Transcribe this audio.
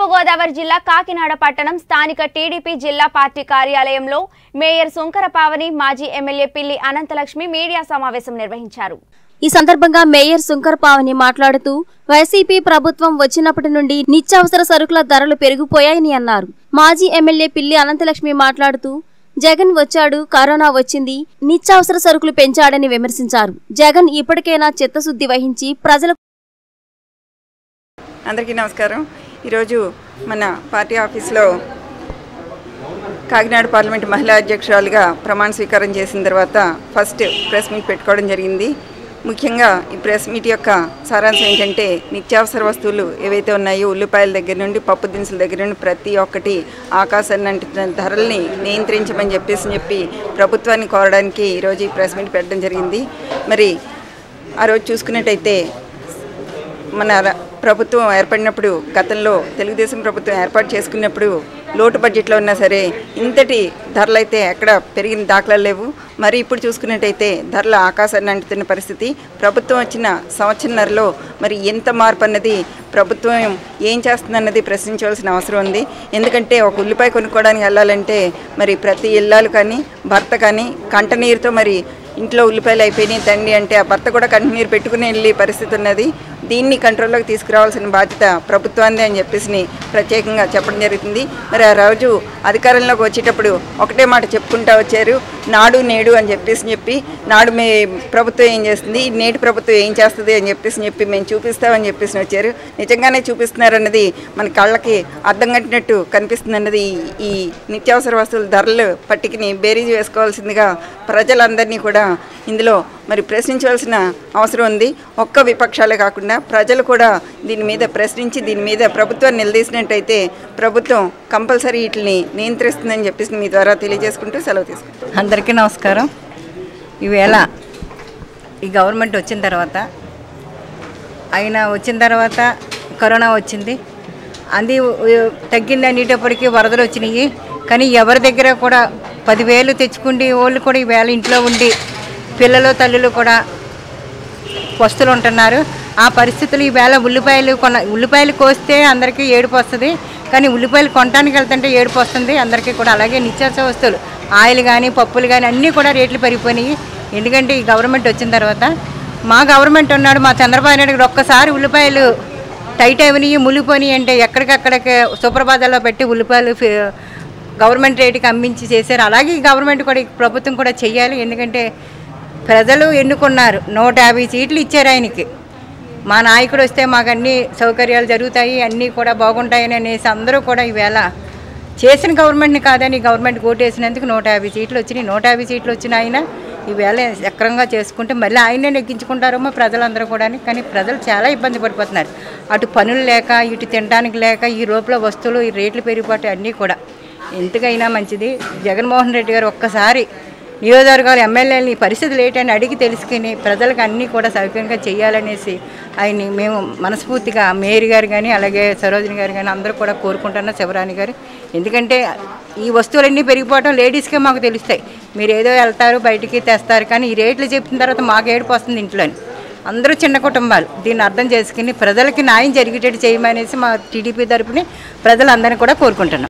తూర్పుగోదావరి జిల్లా కాకినాడ పట్టణం స్థానిక టీడీపీ జిల్లా పార్టీ కార్యాలయంలో మేయర్ సుంకర పావని మాజీ ఎమ్మెల్యే పిల్లి అనంతలక్ష్మి మీడియా సమావేశం నిర్వహించారు ఈ సందర్భంగా మేయర్ శంకర్ పావని మాట్లాడుతూ వైసీపీ ప్రభుత్వం వచ్చినప్పటి నుండి నిత్యావసర సరుకుల ధరలు పెరిగిపోయాయని అన్నారు మాజీ ఎమ్మెల్యే పిల్లి అనంతలక్ష్మి మాట్లాడుతూ జగన్ వచ్చాడు కరోనా వచ్చింది నిత్యావసర సరుకులు పెంచాడని విమర్శించారు జగన్ ఇప్పటికైనా చిత్తశుద్ధి వహించి ప్రజలకు అందరికీ నమస్కారం ఈరోజు మన పార్టీ ఆఫీస్లో కాకినాడ పార్లమెంట్ మహిళా అధ్యక్షురాలుగా ప్రమాణ స్వీకారం చేసిన తర్వాత ఫస్ట్ ప్రెస్ మీట్ పెట్టుకోవడం జరిగింది ముఖ్యంగా ఈ ప్రెస్ మీట్ యొక్క సారాంశం ఏంటంటే నిత్యావసర వస్తువులు ఏవైతే ఉన్నాయో ఉల్లిపాయల దగ్గర నుండి పప్పు దినుసుల దగ్గర నుండి ప్రతి ఒక్కటి ఆకాశాన్ని అంటున్న ధరల్ని నియంత్రించమని చెప్పేసి చెప్పి ప్రభుత్వాన్ని కోరడానికి ఈరోజు ఈ ప్రెస్ మీట్ పెట్టడం జరిగింది మరి ఆ రోజు చూసుకున్నట్టయితే మన ర- ప్రభుత్వం ఏర్పడినప్పుడు గతంలో తెలుగుదేశం ప్రభుత్వం ఏర్పాటు చేసుకున్నప్పుడు లోటు బడ్జెట్లో ఉన్నా సరే ఇంతటి ధరలు అయితే ఎక్కడ పెరిగిన దాఖలాలు లేవు మరి ఇప్పుడు చూసుకున్నట్టయితే ధరలు ఆకాశాన్ని అంటుతున్న పరిస్థితి ప్రభుత్వం వచ్చిన సంవత్సరంన్నరలో మరి ఎంత మార్పు అన్నది ప్రభుత్వం ఏం చేస్తుందన్నది ప్రశ్నించవలసిన అవసరం ఉంది ఎందుకంటే ఒక ఉల్లిపాయ కొనుక్కోవడానికి వెళ్ళాలంటే మరి ప్రతి ఇల్లాలు కానీ భర్త కానీ కంటనీరుతో మరి ఇంట్లో ఉల్లిపాయలు అయిపోయినాయి తండ్రి అంటే ఆ భర్త కూడా కంటినీరు పెట్టుకుని వెళ్ళే పరిస్థితి ఉన్నది దీన్ని కంట్రోల్లోకి తీసుకురావాల్సిన బాధ్యత ప్రభుత్వాన్ని అని చెప్పేసి ప్రత్యేకంగా చెప్పడం జరుగుతుంది మరి ఆ రోజు అధికారంలోకి వచ్చేటప్పుడు ఒకటే మాట చెప్పుకుంటా వచ్చారు నాడు నేడు అని చెప్పేసి చెప్పి నాడు మీ ప్రభుత్వం ఏం చేస్తుంది నేటి ప్రభుత్వం ఏం చేస్తుంది అని చెప్పేసి చెప్పి మేము చూపిస్తామని చెప్పేసి వచ్చారు నిజంగానే చూపిస్తున్నారన్నది మన కళ్ళకి అర్థం కట్టినట్టు కనిపిస్తుంది అన్నది ఈ- ఈ నిత్యావసర వస్తువుల ధరలు పట్టికని బేరీజ్ వేసుకోవాల్సిందిగా ప్రజలందరినీ కూడా ఇందులో మరి ప్రశ్నించవలసిన అవసరం ఉంది ఒక్క విపక్షాలే కాకుండా ప్రజలు కూడా దీని మీద ప్రశ్నించి దీని మీద ప్రభుత్వాన్ని నిలదీసినట్టయితే ప్రభుత్వం కంపల్సరీ వీటిని నియంత్రిస్తుందని చెప్పేసి మీ ద్వారా తెలియజేసుకుంటూ సెలవు తీసుకుంటాం అందరికీ నమస్కారం ఈవేళ ఈ గవర్నమెంట్ వచ్చిన తర్వాత ఆయన వచ్చిన తర్వాత కరోనా వచ్చింది అంది ఉ- తగ్గింది అనేటప్పటికీ వరదలు వచ్చినాయి కానీ ఎవరి దగ్గర కూడా పదివేలు తెచ్చుకుండి వాళ్ళు కూడా ఈవేళ ఇంట్లో ఉండి పిల్లలు తల్లులు కూడా వస్తువులు ఉంటున్నారు ఆ పరిస్థితులు ఈవేళ ఉల్లిపాయలు కొన ఉల్లిపాయలు కోస్తే అందరికీ ఏడుపు వస్తుంది కానీ ఉల్లిపాయలు కొనడానికి వెళ్తుంటే ఏడుపు వస్తుంది అందరికీ కూడా అలాగే నిత్యావసర వస్తువులు ఆయిల్ కానీ పప్పులు కానీ అన్నీ కూడా రేట్లు పెరిగిపోయినాయి ఎందుకంటే ఈ గవర్నమెంట్ వచ్చిన తర్వాత మా గవర్నమెంట్ ఉన్నాడు మా చంద్రబాబు నాయుడు గారు ఒక్కసారి ఉల్లిపాయలు టైట్ అయినాయి ములిపోయినాయి అంటే ఎక్కడికక్కడికి సుప్రభాతాల్లో పెట్టి ఉల్లిపాయలు ఫి- గవర్నమెంట్ రేటుకి అమ్మించి చేశారు అలాగే ఈ గవర్నమెంట్ కూడా ఈ ప్రభుత్వం కూడా చెయ్యాలి ఎందుకంటే ప్రజలు ఎన్నుకున్నారు నూట యాభై సీట్లు ఇచ్చారు ఆయనకి మా నాయకుడు వస్తే మాకు అన్ని సౌకర్యాలు జరుగుతాయి అన్నీ కూడా బాగుంటాయని అనేసి అందరూ కూడా ఈవేళ చేసిన గవర్నమెంట్ని కాదని గవర్నమెంట్ ఓటేసినందుకు నూట యాభై సీట్లు వచ్చినాయి నూట యాభై సీట్లు వచ్చిన ఆయన ఈవేళ సక్రంగా చేసుకుంటే మళ్ళీ ఆయనే నెగ్గించుకుంటారేమో ప్రజలందరూ కూడా కానీ ప్రజలు చాలా ఇబ్బంది పడిపోతున్నారు అటు పనులు లేక ఇటు తినడానికి లేక ఈ రూపంలో వస్తువులు ఈ రేట్లు పెరిగిపోతాయి అన్నీ కూడా ఎందుకైనా మంచిది జగన్మోహన్ రెడ్డి గారు ఒక్కసారి నియోజకవర్గాలు ఎమ్మెల్యేలని పరిస్థితులు ఏంటని అడిగి తెలుసుకుని ప్రజలకు అన్నీ కూడా సౌకర్యంగా చేయాలనేసి ఆయన్ని మేము మనస్ఫూర్తిగా మేయర్ గారు కానీ అలాగే సరోజిని గారు కానీ అందరూ కూడా కోరుకుంటున్నాం శివరాణి గారు ఎందుకంటే ఈ వస్తువులన్నీ పెరిగిపోవడం లేడీస్కే మాకు తెలుస్తాయి మీరు ఏదో వెళ్తారు బయటికి తెస్తారు కానీ ఈ రేట్లు చెప్పిన తర్వాత మాకు ఏడుపు వస్తుంది ఇంట్లోని అందరూ చిన్న కుటుంబాలు దీన్ని అర్థం చేసుకుని ప్రజలకి న్యాయం జరిగేటట్టు చేయమనేసి మా టీడీపీ తరపుని ప్రజలందరినీ కూడా కోరుకుంటున్నాం